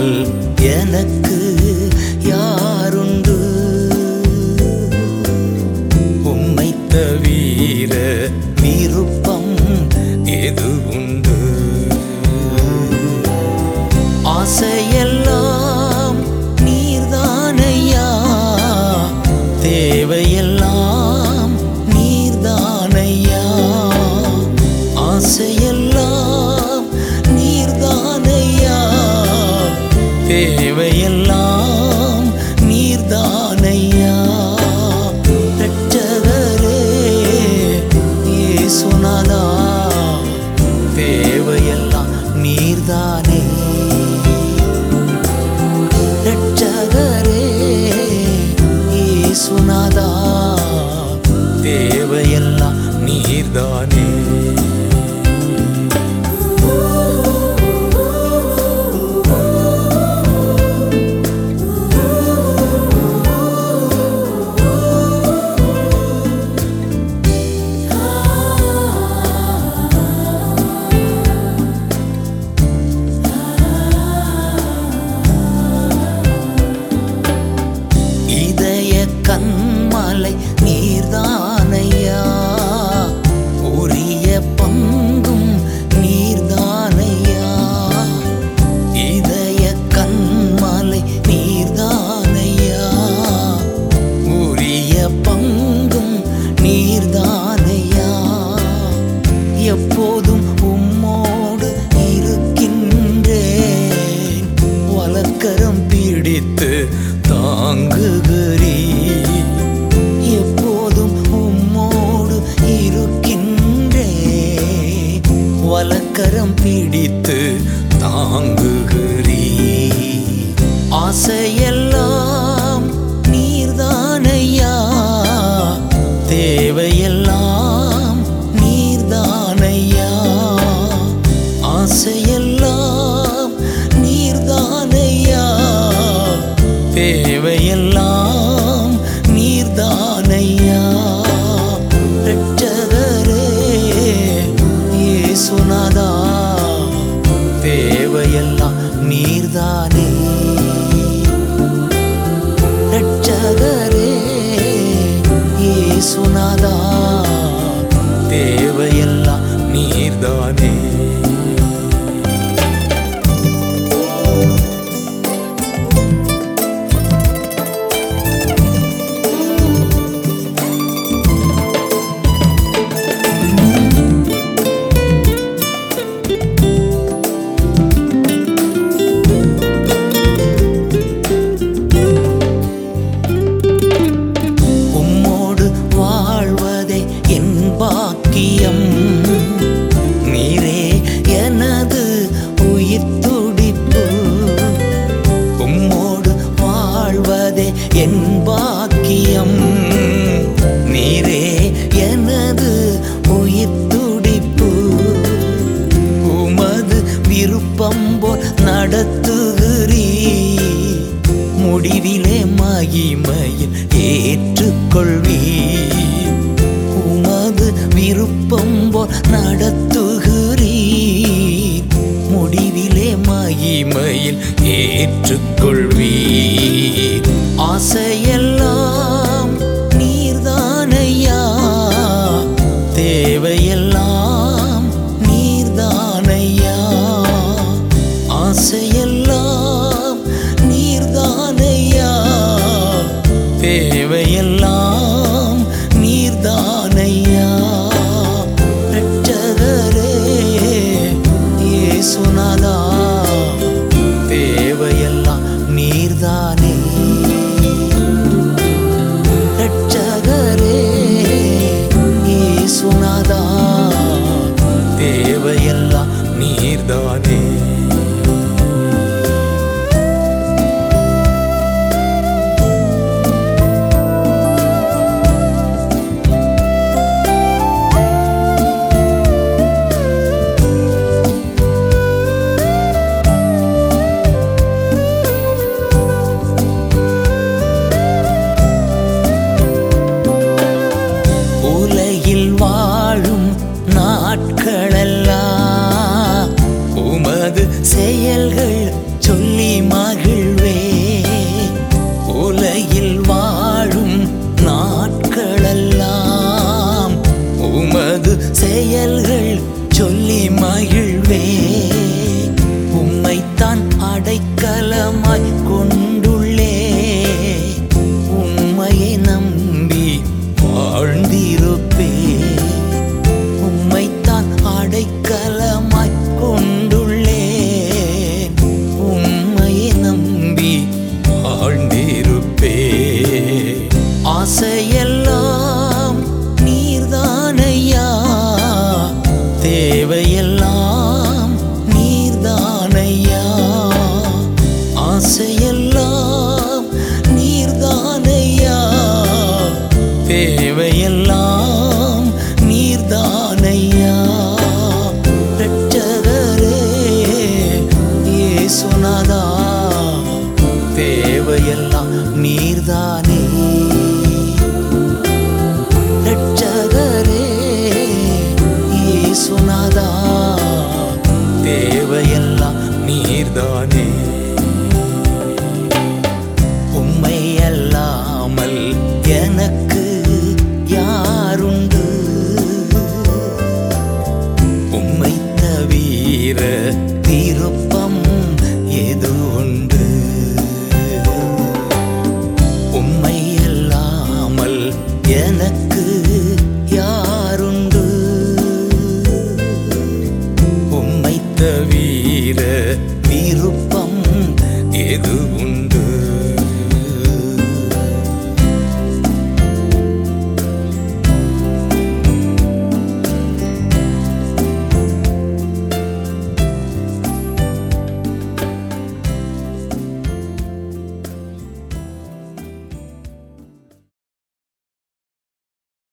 எனக்கு யாருண்டு உம்மை தவிர விருப்பம் எது உண்டு ஆசையெல்லாம் நீர்தானையா தேவையெல்லாம் நீர்தானையா ஆசையெல்லாம் நீர்தானையா தேவையெல்லாம் நீர்தானையா ரட்சகரே இயேசுநாதா தேவையெல்லாம் நீர்தானே ரட்சகரே இயேசுநாதா தேவையெல்லாம் நீர்தானே இதய கண்மலை நீர்தானையா உரிய பங்கும் நீர்தானையா இதய கண்மலை நீர்தானையா உரிய பங்கும் நீர்தானையா எப்போதும் உம்மோடு இருக்கின்றேன் வலக்கரம் பிடித்து தாங்குகிறீ எப்போதும் உம்மோடு இருக்கின்றே வலக்கரம் பிடித்து தாங்குகிறீ ஆசையெல்லாம் நீர்தானையா தேவையெல்லாம் நீர்தானையா ஆசையெல்லாம் நீர்தானையா தேவையெல்லாம் நீர்தானையா ரட்சகரே இயேசுநாதா தேவையெல்லாம் நீர்தானே ரட்சகரே இயேசுநாதா தேவையெல்லாம் நீர்தானே உம்மோடு வாழ்வதே என் பாக்கியம் நீரே எனது உயிர் துடிப்பு உம்மோடு வாழ்வதே என் பாக்கியம் நீரே எனது உயிர் துடிப்பு உமது விருப்பம் போல் நடத்துகிறீ முடிவிலே மகிமையில் ஏற்றுக்கொள்வீ உமது விருப்பம் போல் நடத்துகிறீ முடிவிலே மகிமையில் ஏற்றுக்கொள்வீ ஆசையெல்லாம் நீர்தானையா தேவையெல்லாம் நீர்தானையா ஆசையெல்லாம் நீர்தானையா தேவையெல்லாம் நீர்தானையா ரட்சகரே இயேசுநாதா தேவையெல்லாம் நீர்தானே அடைக்கலமாய் கொண்டுள்ளே உம்மையை நம்பி வாழ்ந்திருப்பே உம்மைத்தான் அடைக்கலமாய் கொண்டுள்ளேன் உம்மையை நம்பி வாழ்ந்திருப்பே ஆசையெல்லாம் நீர்தானையா தேவையெல்லாம் நீர்தானையா ஆசையெல்லாம் நீர்தானையா தேவையெல்லாம் நீர்தானையா ரட்சகரே இயேசுநாதா தேவையெல்லாம் நீர்தானே ரட்சகரே இயேசுநாதா தேவையெல்லாம் நீர்தானே உம்மை அல்லாமல் எனக்கு யாருண்டு உம்மை தவிர விருப்பம் எது உண்டு உம்மை அல்லாமல் எனக்கு யாருண்டு உம்மை தவிர விருப்பம் எது உண்டு